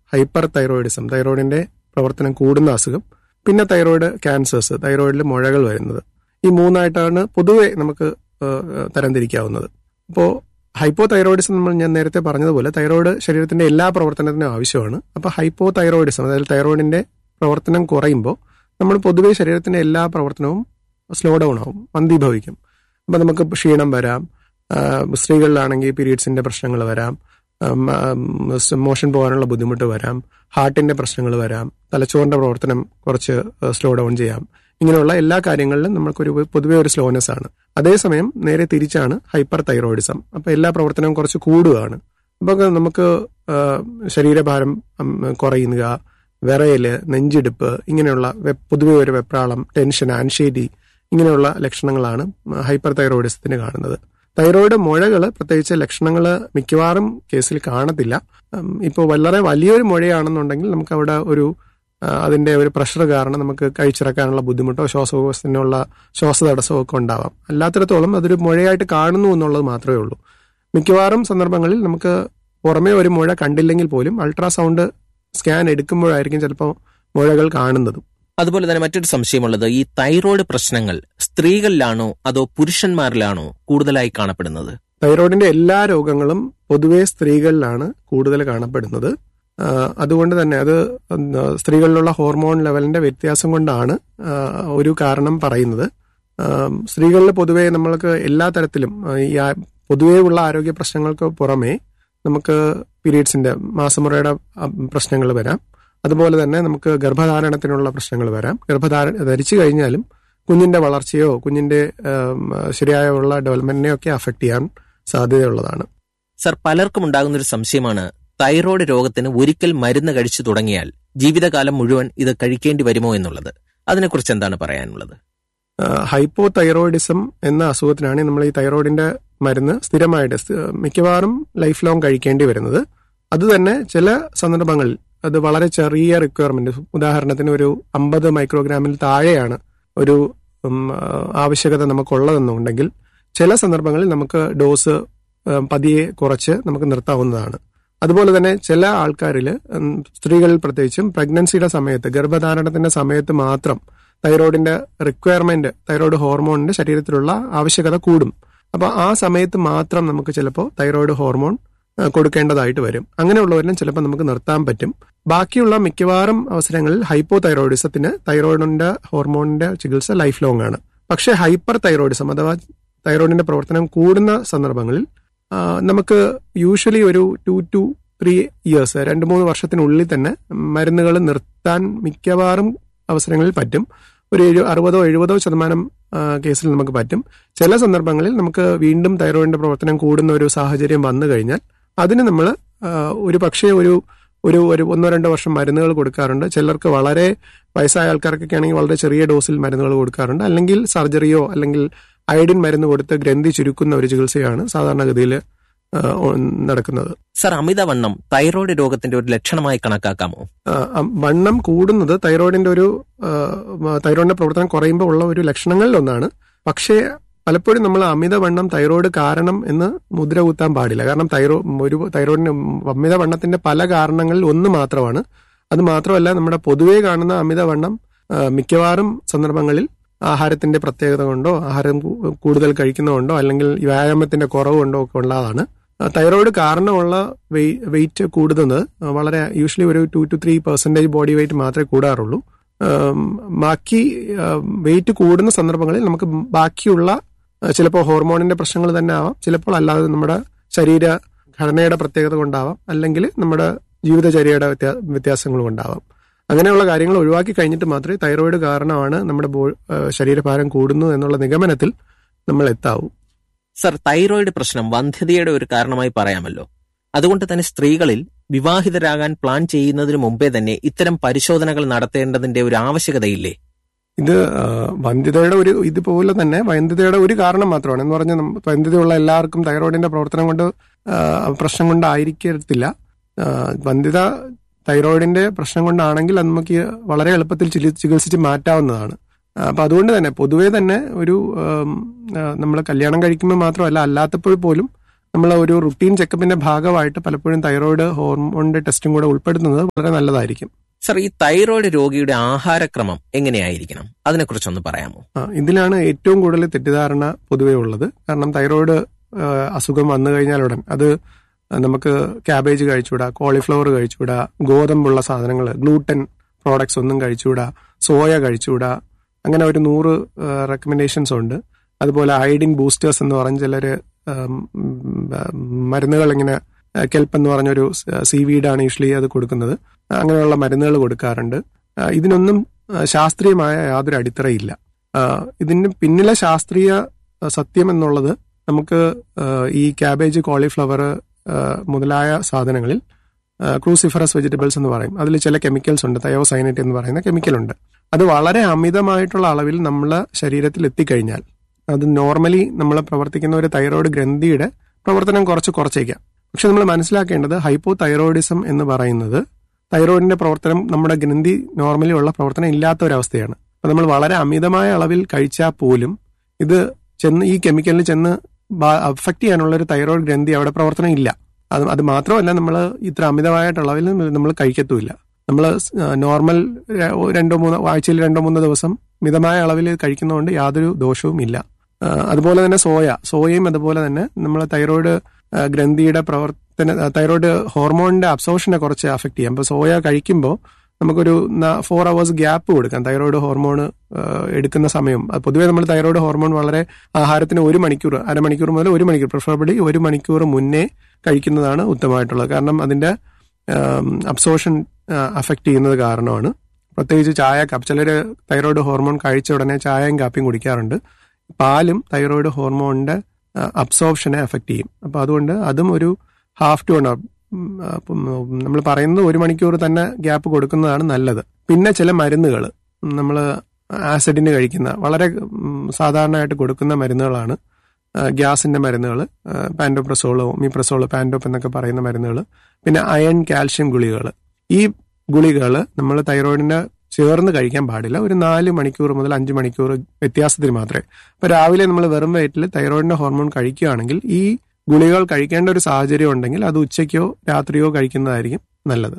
hyper thyroidism തൈറോയിഡിന്റെ പ്രവർത്തനം കൂടുന്ന അസുഖം പിന്നെ തൈറോയിഡ് ക്യാൻസേഴ്സ് തൈറോയിഡിൽ മുഴകൾ വരുന്നത് ഈ മൂന്നായിട്ടാണ് പൊതുവെ നമുക്ക് ഏഹ്, തരംതിരിക്കാവുന്നത് അപ്പോൾ ഹൈപ്പോ തൈറോയിഡിസം നമ്മൾ ഞാൻ നേരത്തെ പറഞ്ഞതുപോലെ തൈറോയിഡ് ശരീരത്തിന്റെ എല്ലാ പ്രവർത്തനത്തിനും ആവശ്യമാണ് അപ്പോൾ ഹൈപ്പോ തൈറോയിഡിസം അതായത് തൈറോയിഡിന്റെ പ്രവർത്തനം കുറയുമ്പോൾ നമ്മൾ പൊതുവെ ശരീരത്തിന്റെ എല്ലാ പ്രവർത്തനവും സ്ലോ ഡൗൺ ആവും മന്ദീഭവിക്കും അപ്പം നമുക്ക് ക്ഷീണം വരാം ആ, സ്ത്രീകളിലാണെങ്കിൽ പീരീഡ്സിന്റെ പ്രശ്നങ്ങൾ വരാം മോഷൻ പോകാനുള്ള ബുദ്ധിമുട്ട് വരാം ഹാർട്ടിന്റെ പ്രശ്നങ്ങൾ വരാം തലച്ചോറിന്റെ പ്രവർത്തനം കുറച്ച് സ്ലോ ഡൗൺ ചെയ്യാം ഇങ്ങനെയുള്ള എല്ലാ കാര്യങ്ങളിലും നമുക്കൊരു പൊതുവെ ഒരു സ്ലോനെസ് ആണ് അതേസമയം നേരെ തിരിച്ചാണ് ഹൈപ്പർ തൈറോയിഡിസം അപ്പൊ എല്ലാ പ്രവർത്തനവും കുറച്ച് കൂടുകയാണ് അപ്പൊ നമുക്ക് ആ, ശരീരഭാരം ഉം, കുറയുക വിറയല് നെഞ്ചിടിപ്പ് ഇങ്ങനെയുള്ള വെ- പൊതുവെ ഒരു വെപ്രാളം ടെൻഷൻ ആൻഷൈറ്റി ഇങ്ങനെയുള്ള ലക്ഷണങ്ങളാണ് ഹൈപ്പർ തൈറോയിഡിസത്തിന് കാണുന്നത് തൈറോയിഡ് മുഴകൾ പ്രത്യേകിച്ച് ലക്ഷണങ്ങൾ മിക്കവാറും കേസിൽ കാണത്തില്ല ഇപ്പോൾ വളരെ വലിയൊരു മുഴയാണെന്നുണ്ടെങ്കിൽ നമുക്ക് അവിടെ ഒരു ആ, അതിന്റെ ഒരു പ്രഷർ കാരണം നമുക്ക് കഴിച്ചിറക്കാനുള്ള ബുദ്ധിമുട്ടോ ശ്വാസകോശത്തിനുള്ള ശ്വാസതടസ്സമോ ഒക്കെ ഉണ്ടാവാം അല്ലാത്തിടത്തോളം അതൊരു മുഴയായിട്ട് കാണുന്നു എന്നുള്ളത് മാത്രമേ ഉള്ളൂ മിക്കവാറും സന്ദർഭങ്ങളിൽ നമുക്ക് പുറമേ ഒരു മുഴ കണ്ടില്ലെങ്കിൽ പോലും അൾട്രാസൗണ്ട് സ്കാൻ എടുക്കുമ്പോഴായിരിക്കും ചിലപ്പോൾ മുഴകൾ കാണുന്നതും അതുപോലെ തന്നെ മറ്റൊരു സംശയമുള്ളത് ഈ തൈറോയ്ഡ് പ്രശ്നങ്ങൾ സ്ത്രീകളിലാണോ അതോ പുരുഷന്മാരിലാണോ കൂടുതലായി കാണപ്പെടുന്നത് തൈറോയിഡിന്റെ എല്ലാ രോഗങ്ങളും പൊതുവെ സ്ത്രീകളിലാണ് കൂടുതൽ കാണപ്പെടുന്നത് ആ, അതുകൊണ്ട് തന്നെ അത് എന്താ, സ്ത്രീകളിലുള്ള ഹോർമോൺ ലെവലിന്റെ വ്യത്യാസം കൊണ്ടാണ് ആ, ഒരു കാരണം പറയുന്നത് ആ, സ്ത്രീകളിൽ പൊതുവെ നമ്മൾക്ക് എല്ലാ തരത്തിലും ആ, ഈ ആ- പൊതുവേ ഉള്ള ആരോഗ്യ പ്രശ്നങ്ങൾക്ക് പുറമേ നമുക്ക് പീരീഡ്സിന്റെ മാസമുറയുടെ പ്രശ്നങ്ങൾ വരാം അതുപോലെ തന്നെ നമുക്ക് ഗർഭധാരണത്തിനുള്ള പ്രശ്നങ്ങൾ വരാം ഗർഭധാര ധരിച്ചു കഴിഞ്ഞാലും കുഞ്ഞിന്റെ വളർച്ചയോ കുഞ്ഞിന്റെ ഉം, ശരിയായ ഉള്ള ഡെവലപ്മെന്റിനെ ഒക്കെ അഫക്ട് ചെയ്യാൻ സാധ്യതയുള്ളതാണ് സർ പലർക്കും ഉണ്ടാകുന്ന ഒരു സംശയമാണ് തൈറോയ്ഡ് രോഗത്തിന് ഒരിക്കൽ മരുന്ന് കഴിച്ചു തുടങ്ങിയാൽ ജീവിതകാലം മുഴുവൻ ഇത് കഴിക്കേണ്ടി വരുമോ എന്നുള്ളത് അതിനെക്കുറിച്ച് എന്താണ് പറയാനുള്ളത് ഹൈപ്പോ തൈറോയിഡിസം എന്ന അസുഖത്തിനാണ് നമ്മൾ ഈ തൈറോയിഡിന്റെ മരുന്ന് സ്ഥിരമായിട്ട് സ്ഥി- മിക്കവാറും ലൈഫ് ലോങ് കഴിക്കേണ്ടി വരുന്നത് അത് തന്നെ ചില സന്ദർഭങ്ങളിൽ അത് വളരെ ചെറിയ റിക്വയർമെന്റ് ഉദാഹരണത്തിന് ഒരു അമ്പത് മൈക്രോഗ്രാമിൽ താഴെയാണ് ഒരു ഉം, ആ, ആവശ്യകത നമുക്കുള്ളതെന്നുണ്ടെങ്കിൽ ചില സന്ദർഭങ്ങളിൽ നമുക്ക് ഡോസ് ഉം, പതിയെ കുറച്ച് നമുക്ക് നിർത്താവുന്നതാണ് അതുപോലെ തന്നെ ചില ആൾക്കാരിൽ സ്ത്രീകളിൽ പ്രത്യേകിച്ചും പ്രഗ്നൻസിയുടെ സമയത്ത് ഗർഭധാരണത്തിന്റെ സമയത്ത് മാത്രം തൈറോയിഡിന്റെ റിക്വയർമെന്റ് തൈറോയിഡ് ഹോർമോണിന്റെ ശരീരത്തിലുള്ള ആവശ്യകത കൂടും അപ്പൊ ആ സമയത്ത് മാത്രം നമുക്ക് ചിലപ്പോൾ തൈറോയിഡ് ഹോർമോൺ ആ, കൊടുക്കേണ്ടതായിട്ട് വരും അങ്ങനെയുള്ളവരിലും ചിലപ്പോൾ നമുക്ക് നിർത്താൻ പറ്റും ബാക്കിയുള്ള മിക്കവാറും അവസരങ്ങളിൽ ഹൈപ്പോ തൈറോയിഡിസത്തിന് തൈറോയിഡിന്റെ ഹോർമോണിന്റെ ചികിത്സ ലൈഫ് ലോങ് ആണ് പക്ഷേ ഹൈപ്പർ തൈറോയിഡിസം അഥവാ തൈറോയിഡിന്റെ പ്രവർത്തനം കൂടുന്ന സന്ദർഭങ്ങളിൽ ആ, നമുക്ക് യൂഷ്വലി ഒരു ടു ടു ത്രീ ഇയേഴ്സ് രണ്ട് മൂന്ന് വർഷത്തിനുള്ളിൽ തന്നെ മരുന്നുകൾ നിർത്താൻ മിക്കവാറും അവസരങ്ങളിൽ പറ്റും ഒരു എഴു അറുപതോ എഴുപതോ ശതമാനം ആ, കേസിൽ നമുക്ക് പറ്റും ചില സന്ദർഭങ്ങളിൽ നമുക്ക് വീണ്ടും തൈറോയിഡിന്റെ പ്രവർത്തനം കൂടുന്ന ഒരു സാഹചര്യം വന്നു കഴിഞ്ഞാൽ അതിന് നമ്മൾ ഒരു പക്ഷേ ഒരു ഒരു ഒരു ഒന്നോ രണ്ടോ വർഷം മരുന്നുകൾ കൊടുക്കാറുണ്ട് ചിലർക്ക് വളരെ വയസ്സായ ആൾക്കാർക്കൊക്കെ ആണെങ്കിൽ വളരെ ചെറിയ ഡോസിൽ മരുന്നുകൾ കൊടുക്കാറുണ്ട് അല്ലെങ്കിൽ സർജറിയോ അല്ലെങ്കിൽ അയഡിൻ മരുന്ന് കൊടുത്ത് ഗ്രന്ഥി ചുരുക്കുന്ന ഒരു ചികിത്സയാണ് സാധാരണഗതിയിൽ നടക്കുന്നത് സർ അമിതവണ്ണം തൈറോയ്ഡ് രോഗത്തിന്റെ ഒരു ലക്ഷണമായി കണക്കാക്കാമോ ആ, ആ, വണ്ണം കൂടുന്നത് തൈറോയിഡിന്റെ ഒരു ആ, തൈറോയിഡിന്റെ പ്രവർത്തനം കുറയുമ്പോൾ ഉള്ള ഒരു ലക്ഷണങ്ങളിൽ ഒന്നാണ് പക്ഷേ പലപ്പോഴും നമ്മൾ അമിതവണ്ണം തൈറോയിഡ് കാരണം എന്ന് മുദ്ര കുത്താൻ പാടില്ല കാരണം തൈറോ ഒരു തൈറോയിഡിന് അമിതവണ്ണത്തിന്റെ പല കാരണങ്ങളിൽ ഒന്ന് മാത്രമാണ് അത് മാത്രമല്ല നമ്മുടെ പൊതുവേ കാണുന്ന അമിതവണ്ണം ആ, മിക്കവാറും സന്ദർഭങ്ങളിൽ ആഹാരത്തിന്റെ പ്രത്യേകത കൊണ്ടോ ആഹാരം കൂ- കൂടുതൽ കഴിക്കുന്നതുകൊണ്ടോ അല്ലെങ്കിൽ വ്യായാമത്തിന്റെ കുറവ് കൊണ്ടോ ഒക്കെ ഉള്ളതാണ് ആ, തൈറോയിഡ് കാരണമുള്ള വെയിറ്റ് കൂടുന്നത് വളരെ യൂഷ്വലി ഒരു two two three percentage body weight മാത്രമേ കൂടാറുള്ളൂ ആം, ബാക്കി വെയിറ്റ് കൂടുന്ന സന്ദർഭങ്ങളിൽ നമുക്ക് ബാക്കിയുള്ള ചിലപ്പോൾ ഹോർമോണിന്റെ പ്രശ്നങ്ങൾ തന്നെ ആവാം ചിലപ്പോൾ അല്ലാതെ നമ്മുടെ ശരീര ഘടനയുടെ പ്രത്യേകത കൊണ്ടാവാം അല്ലെങ്കിൽ നമ്മുടെ ജീവിതചര്യയുടെ വ്യത്യാ- വ്യത്യാസങ്ങൾ കൊണ്ടാവാം അങ്ങനെയുള്ള കാര്യങ്ങൾ ഒഴിവാക്കി കഴിഞ്ഞിട്ട് മാത്രമേ തൈറോയിഡ് കാരണമാണ് നമ്മുടെ ബോ- ആ, ശരീരഭാരം കൂടുന്നു എന്നുള്ള നിഗമനത്തിൽ നമ്മൾ എത്താവൂ സർ തൈറോയ്ഡ് പ്രശ്നം വന്ധ്യതയുടെ ഒരു കാരണമായി പറയാമല്ലോ അതുകൊണ്ട് തന്നെ സ്ത്രീകളിൽ വിവാഹിതരാകാൻ പ്ലാൻ ചെയ്യുന്നതിന് മുമ്പേ തന്നെ ഇത്തരം പരിശോധനകൾ നടത്തേണ്ടതിന്റെ ഒരു ആവശ്യകതയില്ലേ ഇത് ആ, വന്ധ്യതയുടെ ഒരു ഇതുപോലെ തന്നെ വന്ധ്യതയുടെ ഒരു കാരണം മാത്രമാണ് എന്ന് പറഞ്ഞാൽ നമ്മ- വന്ധ്യതയുള്ള എല്ലാവർക്കും തൈറോയിഡിന്റെ പ്രവർത്തനം കൊണ്ട് ആ, പ്രശ്നം കൊണ്ടായിരിക്കത്തില്ല ആ, വന്ധ്യത തൈറോയിഡിന്റെ പ്രശ്നം കൊണ്ടാണെങ്കിൽ അത് നമുക്ക് വളരെ എളുപ്പത്തിൽ ചിലി- ചികിത്സിച്ച് മാറ്റാവുന്നതാണ് ആ, അപ്പൊ അതുകൊണ്ട് തന്നെ പൊതുവേ തന്നെ ഒരു നമ്മൾ കല്യാണം കഴിക്കുമ്പോൾ മാത്രമല്ല അല്ലാത്തപ്പോൾ പോലും നമ്മൾ ഒരു റുട്ടീൻ ചെക്കപ്പിന്റെ ഭാഗമായിട്ട് പലപ്പോഴും തൈറോയ്ഡ് ഹോർമോണിന്റെ ടെസ്റ്റും കൂടെ ഉൾപ്പെടുത്തുന്നത് വളരെ നല്ലതായിരിക്കും സർ ഈ തൈറോയ്ഡ് രോഗിയുടെ ആഹാരക്രമം എങ്ങനെയായിരിക്കണം അതിനെക്കുറിച്ചൊന്ന് പറയാമോ ആ, ഇതിലാണ് ഏറ്റവും കൂടുതൽ തെറ്റിദ്ധാരണ പൊതുവേ ഉള്ളത് കാരണം തൈറോയ്ഡ് ആ, അസുഖം വന്നു കഴിഞ്ഞാൽ ഉടൻ അത് നമുക്ക് ക്യാബേജ് കഴിച്ചുകൂടാ കോളിഫ്ലവർ കഴിച്ചുകൂടാ ഗോതമ്പുള്ള സാധനങ്ങൾ ഗ്ലൂട്ടൻ പ്രോഡക്ട്സ് ഒന്നും കഴിച്ചുകൂടാ സോയ കഴിച്ചുകൂടാ അങ്ങനെ ഒരു നൂറ് റെക്കമെൻഡേഷൻസ് ഉണ്ട് അതുപോലെ അയഡിൻ ബൂസ്റ്റേഴ്സ് എന്ന് പറഞ്ഞ ചിലര് ഉം, മരുന്നുകൾ ഇങ്ങനെ കെൽപ്പ് എന്ന് പറഞ്ഞൊരു സീ വീഡാണ് യൂഷ്വലി അത് കൊടുക്കുന്നത് അങ്ങനെയുള്ള മരുന്നുകൾ കൊടുക്കാറുണ്ട് ആ, ഇതിനൊന്നും ആ, ശാസ്ത്രീയമായ യാതൊരു അടിത്തറയില്ല ആ, ഇതിന് പിന്നിലെ ശാസ്ത്രീയ ആ, സത്യം എന്നുള്ളത് നമുക്ക് ആ, ഈ ക്യാബേജ് കോളിഫ്ലവർ ആ, മുതലായ സാധനങ്ങളിൽ ക്രൂസിഫറസ് വെജിറ്റബിൾസ് എന്ന് പറയും അതിൽ ചില കെമിക്കൽസ് ഉണ്ട് തയോസൈനറ്റ് എന്ന് പറയുന്ന കെമിക്കൽ ഉണ്ട് അത് വളരെ അമിതമായിട്ടുള്ള അളവിൽ നമ്മളെ ശരീരത്തിൽ എത്തിക്കഴിഞ്ഞാൽ അത് നോർമലി നമ്മൾ പ്രവർത്തിക്കുന്ന ഒരു തൈറോയ്ഡ് ഗ്രന്ഥിയുടെ പ്രവർത്തനം കുറച്ച് കുറച്ചേക്കാം പക്ഷെ നമ്മൾ മനസ്സിലാക്കേണ്ടത് ഹൈപ്പോ തൈറോയിഡിസം എന്ന് പറയുന്നത് തൈറോയിഡിന്റെ പ്രവർത്തനം നമ്മുടെ ഗ്രന്ഥി നോർമലി ഉള്ള പ്രവർത്തനം ഇല്ലാത്ത ഒരവസ്ഥയാണ് അപ്പൊ നമ്മൾ വളരെ അമിതമായ അളവിൽ കഴിച്ചാൽ പോലും ഇത് ചെന്ന് ഈ കെമിക്കലിന് ചെന്ന് അഫക്ട് ചെയ്യാനുള്ള ഒരു തൈറോയ്ഡ് ഗ്രന്ഥി അവിടെ പ്രവർത്തനം ഇല്ല അത് അത് മാത്രമല്ല നമ്മൾ ഇത്ര അമിതമായിട്ട് അളവിൽ നമ്മൾ കഴിക്കത്തുമില്ല നമ്മൾ നോർമൽ രണ്ടോ മൂന്നോ ആഴ്ചയിൽ രണ്ടോ മൂന്നോ ദിവസം മിതമായ അളവിൽ കഴിക്കുന്നതുകൊണ്ട് യാതൊരു ദോഷവും ഇല്ല ആ, അതുപോലെ തന്നെ സോയ സോയയും അതുപോലെ തന്നെ നമ്മൾ തൈറോയ്ഡ് ആ, ഗ്രന്ഥിയുടെ പ്രവർത്തന തൈറോയ്ഡ് ഹോർമോണിന്റെ അബ്സോർഷനെ കുറച്ച് അഫക്ട് ചെയ്യാം അപ്പൊ സോയ കഴിക്കുമ്പോൾ നമുക്കൊരു ഫോർ അവേഴ്സ് ഗ്യാപ്പ് കൊടുക്കാം തൈറോയ്ഡ് ഹോർമോൺ എടുക്കുന്ന സമയം അത് പൊതുവേ നമ്മൾ തൈറോയ്ഡ് ഹോർമോൺ വളരെ ആഹാരത്തിന് ഒരു മണിക്കൂർ അരമണിക്കൂർ മുതൽ ഒരു മണിക്കൂർ പ്രിഫറബിളി ഒരു മണിക്കൂർ മുന്നേ കഴിക്കുന്നതാണ് ഉത്തമമായിട്ടുള്ളത് കാരണം അതിന്റെ അബ്സോർഷൻ അഫക്ട് ചെയ്യുന്നത് കാരണമാണ് പ്രത്യേകിച്ച് ചായ കാപ്പി ചിലർ തൈറോയ്ഡ് ഹോർമോൺ കഴിച്ച ഉടനെ ചായയും കാപ്പിയും കുടിക്കാറുണ്ട് പാലും തൈറോയ്ഡ് ഹോർമോണിന്റെ അബ്സോർപ്ഷനെ അഫക്ട് ചെയ്യും അപ്പൊ അതുകൊണ്ട് അതും ഒരു ഹാഫ് ടു ആണ് നമ്മൾ പറയുന്നത് ഒരു മണിക്കൂർ തന്നെ ഗ്യാപ്പ് കൊടുക്കുന്നതാണ് നല്ലത് പിന്നെ ചില മരുന്നുകൾ നമ്മൾ ആസിഡിന് കഴിക്കുന്ന വളരെ ഉം, സാധാരണയായിട്ട് കൊടുക്കുന്ന മരുന്നുകളാണ് ആ, ഗ്യാസിന്റെ മരുന്നുകൾ പാൻഡോപ്രസോള് ഒമിപ്രസോള് പാൻഡോപ്പ് എന്നൊക്കെ പറയുന്ന മരുന്നുകൾ പിന്നെ അയൺ കാൽഷ്യം ഗുളികകൾ ഈ ഗുളികകൾ നമ്മൾ തൈറോയിഡിന് ചേർന്ന് കഴിക്കാൻ പാടില്ല ഒരു നാല് മണിക്കൂർ മുതൽ അഞ്ച് മണിക്കൂർ വ്യത്യാസത്തിൽ മാത്രമേ അപ്പൊ രാവിലെ നമ്മൾ വെറും വയറ്റിൽ തൈറോയിഡിന്റെ ഹോർമോൺ കഴിക്കുകയാണെങ്കിൽ ഈ ഗുളികകൾ കഴിക്കേണ്ട ഒരു സാഹചര്യം ഉണ്ടെങ്കിൽ അത് ഉച്ചയ്ക്കോ രാത്രിയോ കഴിക്കുന്നതായിരിക്കും നല്ലത്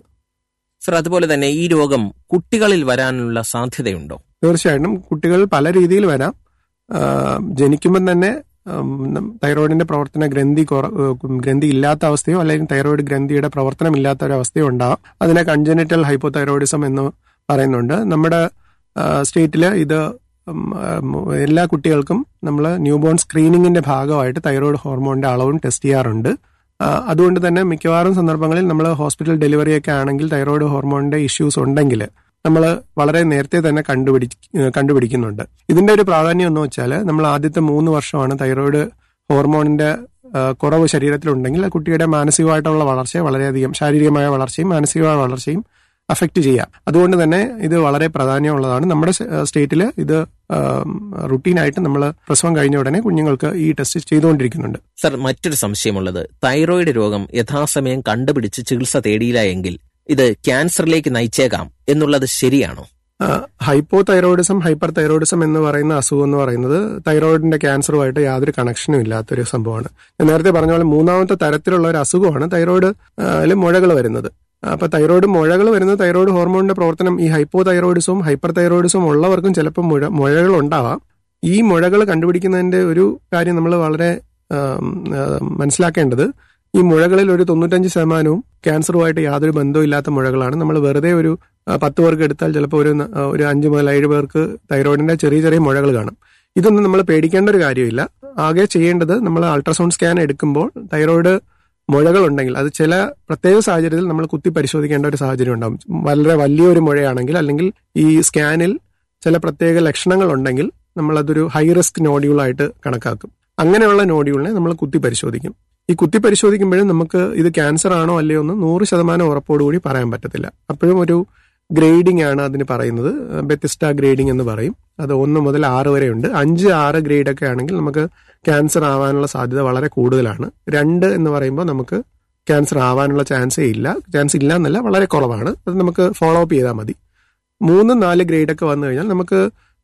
സർ അതുപോലെ തന്നെ ഈ രോഗം കുട്ടികളിൽ വരാനുള്ള സാധ്യതയുണ്ടോ തീർച്ചയായിട്ടും കുട്ടികൾ പല രീതിയിൽ വരാം ആ, ജനിക്കുമ്പം തന്നെ ഉം, തൈറോയിഡിന്റെ പ്രവർത്തന ഗ്രന്ഥി കുറ- ഉം, ഗ്രന്ഥി ഇല്ലാത്ത അവസ്ഥയോ അല്ലെങ്കിൽ തൈറോയിഡ് ഗ്രന്ഥിയുടെ പ്രവർത്തനം ഇല്ലാത്ത ഒരു അവസ്ഥയോ ഉണ്ടാവാം അതിനെ കൺജനിറ്റൽ ഹൈപ്പോ തൈറോയിഡിസം എന്ന് പറയുന്നുണ്ട് നമ്മുടെ സ്റ്റേറ്റിൽ ഇത് ഉം, ഉം, എല്ലാ കുട്ടികൾക്കും നമ്മൾ ന്യൂബോൺ സ്ക്രീനിങ്ങിന്റെ ഭാഗമായിട്ട് തൈറോയിഡ് ഹോർമോണിന്റെ അളവും ടെസ്റ്റ് ചെയ്യാറുണ്ട് ആ, അതുകൊണ്ട് തന്നെ മിക്കവാറും സന്ദർഭങ്ങളിൽ നമ്മൾ ഹോസ്പിറ്റൽ ഡെലിവറി ഒക്കെ ആണെങ്കിൽ തൈറോയിഡ് ഹോർമോണിന്റെ ഇഷ്യൂസ് ഉണ്ടെങ്കിൽ നമ്മൾ വളരെ നേരത്തെ തന്നെ കണ്ടുപിടി കണ്ടുപിടിക്കുന്നുണ്ട് ഇതിന്റെ ഒരു പ്രാധാന്യം എന്ന് വെച്ചാൽ നമ്മൾ ആദ്യത്തെ മൂന്ന് വർഷമാണ് തൈറോയിഡ് ഹോർമോണിന്റെ ആ, കുറവ് ശരീരത്തിലുണ്ടെങ്കിൽ ആ കുട്ടിയുടെ മാനസികമായിട്ടുള്ള വളർച്ചയെ വളരെയധികം ശാരീരികമായ വളർച്ചയും മാനസികമായ വളർച്ചയും അഫക്റ്റ് ചെയ്യാം അതുകൊണ്ട് തന്നെ ഇത് വളരെ പ്രാധാന്യമുള്ളതാണ് നമ്മുടെ സ്റ്റേറ്റിൽ ഇത് റുട്ടീനായിട്ട് നമ്മൾ പ്രസവം കഴിഞ്ഞ ഉടനെ കുഞ്ഞുങ്ങൾക്ക് ഈ ടെസ്റ്റ് ചെയ്തുകൊണ്ടിരിക്കുന്നുണ്ട് സർ മറ്റൊരു സംശയമുള്ളത് തൈറോയിഡ് രോഗം യഥാസമയം കണ്ടുപിടിച്ച് ചികിത്സ തേടിയില്ല എങ്കിൽ ഇത് ക്യാൻസറിലേക്ക് നയിച്ചേക്കാം എന്നുള്ളത് ശരിയാണോ ഹൈപ്പോ തൈറോയിഡിസം ഹൈപ്പർ തൈറോയിഡിസം എന്ന് പറയുന്ന അസുഖം എന്ന് പറയുന്നത് തൈറോയിഡിന്റെ ക്യാൻസറുമായിട്ട് യാതൊരു കണക്ഷനും ഇല്ലാത്തൊരു സംഭവമാണ് ഞാൻ നേരത്തെ പറഞ്ഞ പോലെ മൂന്നാമത്തെ തരത്തിലുള്ള ഒരു അസുഖമാണ് തൈറോയിഡ് മുഴകൾ വരുന്നത് അപ്പൊ തൈറോയിഡ് മുഴകൾ വരുന്നത് തൈറോയിഡ് ഹോർമോണിന്റെ പ്രവർത്തനം ഈ ഹൈപ്പോ തൈറോയിഡിസവും ഹൈപ്പർ തൈറോയിഡിസവും ഉള്ളവർക്കും ചിലപ്പോൾ മുഴ മുഴകൾ ഉണ്ടാവാം ഈ മുഴകൾ കണ്ടുപിടിക്കുന്നതിന്റെ ഒരു കാര്യം നമ്മൾ വളരെ ആം, ആ, മനസ്സിലാക്കേണ്ടത് ഈ മുഴകളിൽ ഒരു തൊണ്ണൂറ്റഞ്ച് ശതമാനവും ക്യാൻസറുമായിട്ട് യാതൊരു ബന്ധവും ഇല്ലാത്ത മുഴകളാണ് നമ്മൾ വെറുതെ ഒരു ആ, പത്ത് പേർക്ക് എടുത്താൽ ചിലപ്പോൾ ഒരു ന- ആ, ഒരു അഞ്ച് മുതൽ ഏഴ് പേർക്ക് തൈറോയിഡിന്റെ ചെറിയ ചെറിയ മുഴകൾ കാണും ഇതൊന്നും നമ്മൾ പേടിക്കേണ്ട ഒരു കാര്യമില്ല ആകെ ചെയ്യേണ്ടത് നമ്മൾ അൾട്രാസൗണ്ട് സ്കാൻ എടുക്കുമ്പോൾ തൈറോയിഡ് മുഴകൾ ഉണ്ടെങ്കിൽ അത് ചില പ്രത്യേക സാഹചര്യത്തിൽ നമ്മൾ കുത്തി പരിശോധിക്കേണ്ട ഒരു സാഹചര്യം ഉണ്ടാകും വളരെ വലിയൊരു മുഴയാണെങ്കിൽ അല്ലെങ്കിൽ ഈ സ്കാനിൽ ചില പ്രത്യേക ലക്ഷണങ്ങൾ ഉണ്ടെങ്കിൽ നമ്മൾ അതൊരു ഹൈ റിസ്ക് നോഡ്യൂളായിട്ട് കണക്കാക്കും അങ്ങനെയുള്ള നോഡ്യൂളിനെ നമ്മൾ കുത്തി പരിശോധിക്കും ഈ കുത്തി പരിശോധിക്കുമ്പോഴും നമുക്ക് ഇത് ക്യാൻസർ ആണോ അല്ലയോ എന്ന് നൂറ് ശതമാനം ഉറപ്പോടുകൂടി പറയാൻ പറ്റത്തില്ല അപ്പോഴും ഒരു ഗ്രേഡിംഗ് ആണ് അതിന് പറയുന്നത് ബെത്തിസ്റ്റ ഗ്രേഡിംഗ് എന്ന് പറയും അത് ഒന്ന് മുതൽ ആറ് വരെ ഉണ്ട് അഞ്ച് ആറ് ഗ്രേഡ് ഒക്കെ ആണെങ്കിൽ നമുക്ക് ക്യാൻസർ ആവാനുള്ള സാധ്യത വളരെ കൂടുതലാണ് രണ്ട് എന്ന് പറയുമ്പോൾ നമുക്ക് ക്യാൻസർ ആവാനുള്ള ചാൻസേ ഇല്ല ചാൻസ് ഇല്ല എന്നല്ല വളരെ കുറവാണ് അത് നമുക്ക് ഫോളോ അപ്പ് ചെയ്താൽ മതി മൂന്ന് നാല് ഗ്രേഡ് ഒക്കെ വന്നു കഴിഞ്ഞാൽ നമുക്ക്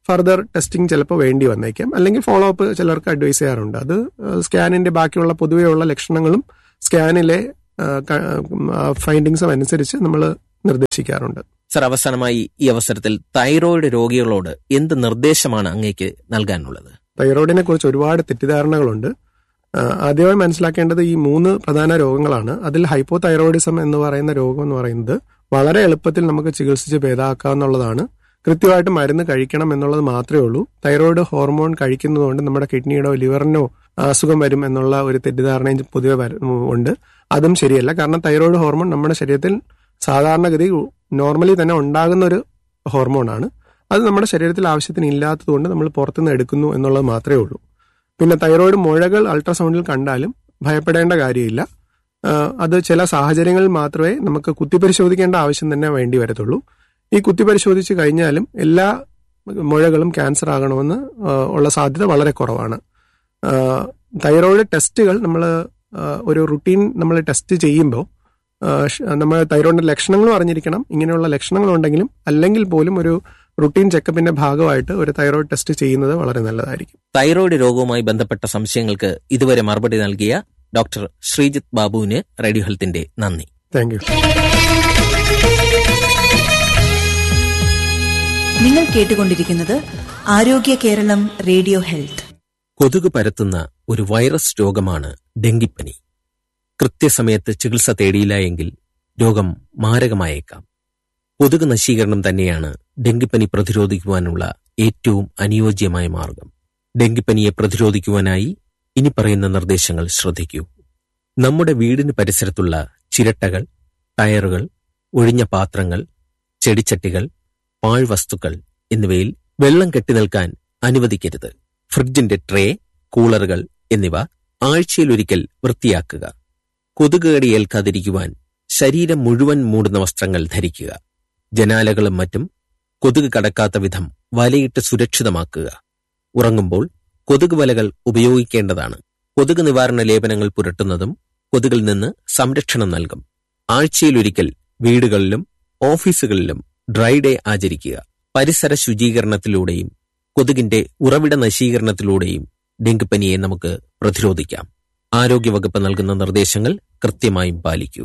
ഫർദർ ടെസ്റ്റിംഗ് ചിലപ്പോൾ വേണ്ടി വന്നേക്കാം അല്ലെങ്കിൽ ഫോളോ അപ്പ് ചിലർക്ക് അഡ്വൈസ് ചെയ്യാറുണ്ട് അത് സ്കാനിന്റെ ബാക്കിയുള്ള പൊതുവെയുള്ള ലക്ഷണങ്ങളും സ്കാനിലെ ഫൈൻഡിങ്സും അനുസരിച്ച് നമ്മൾ നിർദ്ദേശിക്കാറുണ്ട് സർ അവസാനമായി ഈ അവസരത്തിൽ തൈറോയിഡ് രോഗികളോട് എന്ത് നിർദ്ദേശമാണ് അങ്ങേക്ക് നൽകാനുള്ളത് തൈറോയിഡിനെ കുറിച്ച് ഒരുപാട് തെറ്റിദ്ധാരണകളുണ്ട് ആ, ആദ്യമായി മനസ്സിലാക്കേണ്ടത് ഈ മൂന്ന് പ്രധാന രോഗങ്ങളാണ് അതിൽ ഹൈപ്പോ തൈറോയിഡിസം എന്ന് പറയുന്ന രോഗം എന്ന് പറയുന്നത് വളരെ എളുപ്പത്തിൽ നമുക്ക് ചികിത്സിച്ച് ഭേദമാക്കാവുന്നതാണ് കൃത്യമായിട്ട് മരുന്ന് കഴിക്കണം എന്നുള്ളത് മാത്രമേ ഉള്ളൂ തൈറോയിഡ് ഹോർമോൺ കഴിക്കുന്നതുകൊണ്ട് നമ്മുടെ കിഡ്നിയുടെയോ ലിവറിനോ അസുഖം വരും എന്നുള്ള ഒരു തെറ്റിദ്ധാരണയും പൊതുവെ വര- ഉണ്ട് അതും ശരിയല്ല കാരണം തൈറോയിഡ് ഹോർമോൺ നമ്മുടെ ശരീരത്തിൽ സാധാരണഗതി നോർമലി തന്നെ ഉണ്ടാകുന്ന ഒരു ഹോർമോണാണ് അത് നമ്മുടെ ശരീരത്തിൽ ആവശ്യത്തിന് ഇല്ലാത്തതുകൊണ്ട് നമ്മൾ പുറത്തുനിന്ന് എടുക്കുന്നു എന്നുള്ളത് മാത്രമേ ഉള്ളൂ പിന്നെ തൈറോയിഡ് മുഴകൾ അൾട്രാസൗണ്ടിൽ കണ്ടാലും ഭയപ്പെടേണ്ട കാര്യമില്ല ആ, അത് ചില സാഹചര്യങ്ങളിൽ മാത്രമേ നമുക്ക് കുത്തിപ്പരിശോധിക്കേണ്ട ആവശ്യം തന്നെ വേണ്ടി വരത്തുള്ളൂ ഈ കുത്തിപ്പരിശോധിച്ച് കഴിഞ്ഞാലും എല്ലാ മുഴകളും ക്യാൻസർ ആകണമെന്ന് ആ, ഉള്ള സാധ്യത വളരെ കുറവാണ് ആ, തൈറോയിഡ് ടെസ്റ്റുകൾ നമ്മൾ ഒരു റുട്ടീൻ നമ്മൾ ടെസ്റ്റ് ചെയ്യുമ്പോൾ നമ്മൾ തൈറോയിഡിന്റെ ലക്ഷണങ്ങളും അറിഞ്ഞിരിക്കണം ഇങ്ങനെയുള്ള ലക്ഷണങ്ങളുണ്ടെങ്കിലും അല്ലെങ്കിൽ പോലും ഒരു റുട്ടീൻ ചെക്കപ്പിന്റെ ഭാഗമായിട്ട് ഒരു തൈറോയിഡ് ടെസ്റ്റ് ചെയ്യുന്നത് വളരെ നല്ലതായിരിക്കും തൈറോയിഡ് രോഗവുമായി ബന്ധപ്പെട്ട സംശയങ്ങൾക്ക് ഇതുവരെ മറുപടി നൽകിയ ഡോക്ടർ ശ്രീജിത്ത് ബാബുവിന് റേഡിയോ ഹെൽത്തിന്റെ നന്ദി താങ്ക് യു നിങ്ങൾ കേട്ടുകൊണ്ടിരിക്കുന്നത് ആരോഗ്യ കേരളം റേഡിയോ ഹെൽത്ത് കൊതുക് പരത്തുന്ന ഒരു വൈറസ് രോഗമാണ് ഡെങ്കിപ്പനി കൃത്യസമയത്ത് ചികിത്സ തേടിയില്ല എങ്കിൽ രോഗം മാരകമായേക്കാം കൊതുക് നശീകരണം തന്നെയാണ് ഡെങ്കിപ്പനി പ്രതിരോധിക്കുവാനുള്ള ഏറ്റവും അനുയോജ്യമായ മാർഗം ഡെങ്കിപ്പനിയെ പ്രതിരോധിക്കുവാനായി ഇനി പറയുന്ന നിർദ്ദേശങ്ങൾ ശ്രദ്ധിക്കൂ നമ്മുടെ വീടിന് പരിസരത്തുള്ള ചിരട്ടകൾ ടയറുകൾ ഒഴിഞ്ഞ പാത്രങ്ങൾ ചെടിച്ചട്ടികൾ പാഴ്വസ്തുക്കൾ എന്നിവയിൽ വെള്ളം കെട്ടിനിൽക്കാൻ അനുവദിക്കരുത് ഫ്രിഡ്ജിന്റെ ട്രേ കൂളറുകൾ എന്നിവ ആഴ്ചയിലൊരിക്കൽ വൃത്തിയാക്കുക കൊതുകുകടി ഏൽക്കാതിരിക്കുവാൻ ശരീരം മുഴുവൻ മൂടുന്ന വസ്ത്രങ്ങൾ ധരിക്കുക ജനാലകളും മറ്റും കൊതുക് കടക്കാത്ത വിധം വലയിട്ട് സുരക്ഷിതമാക്കുക ഉറങ്ങുമ്പോൾ കൊതുക് വലകൾ ഉപയോഗിക്കേണ്ടതാണ് കൊതുക് നിവാരണ ലേപനങ്ങൾ പുരട്ടുന്നതും കൊതുകിൽ നിന്ന് സംരക്ഷണം നൽകും ആഴ്ചയിലൊരിക്കൽ വീടുകളിലും ഓഫീസുകളിലും ഡ്രൈ ഡേ ആചരിക്കുക പരിസര ശുചീകരണത്തിലൂടെയും കൊതുകിന്റെ ഉറവിട നശീകരണത്തിലൂടെയും ഡെങ്കിപ്പനിയെ നമുക്ക് പ്രതിരോധിക്കാം ആരോഗ്യവകുപ്പ് നൽകുന്ന നിർദ്ദേശങ്ങൾ കൃത്യമായും പാലിക്കൂ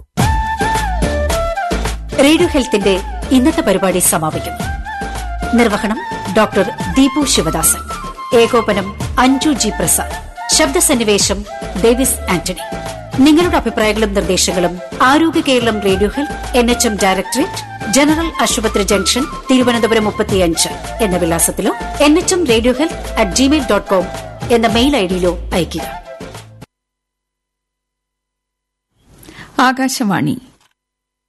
റേഡിയോ ഹെൽത്തിന്റെ ഇന്നത്തെ പരിപാടി സമാപിക്കുന്നു നിർവഹണം ഡോക്ടർ ദീപു ശിവദാസൻ ഏകോപനം അഞ്ജു ജി പ്രസാദ് ശബ്ദസന്നിവേശം ഡേവിസ് ആന്റണി നിങ്ങളുടെ അഭിപ്രായങ്ങളും നിർദ്ദേശങ്ങളും Arogya Keralam radio health N H M directorate general ആശുപത്രി ജംഗ്ഷൻ തിരുവനന്തപുരം മുപ്പത്തിയഞ്ച് എന്ന വിലാസത്തിലോ N H M radio health at Gmail dot com എന്ന മെയിൽ ഐഡിയിലോ അയയ്ക്കുക ആകാശവാണി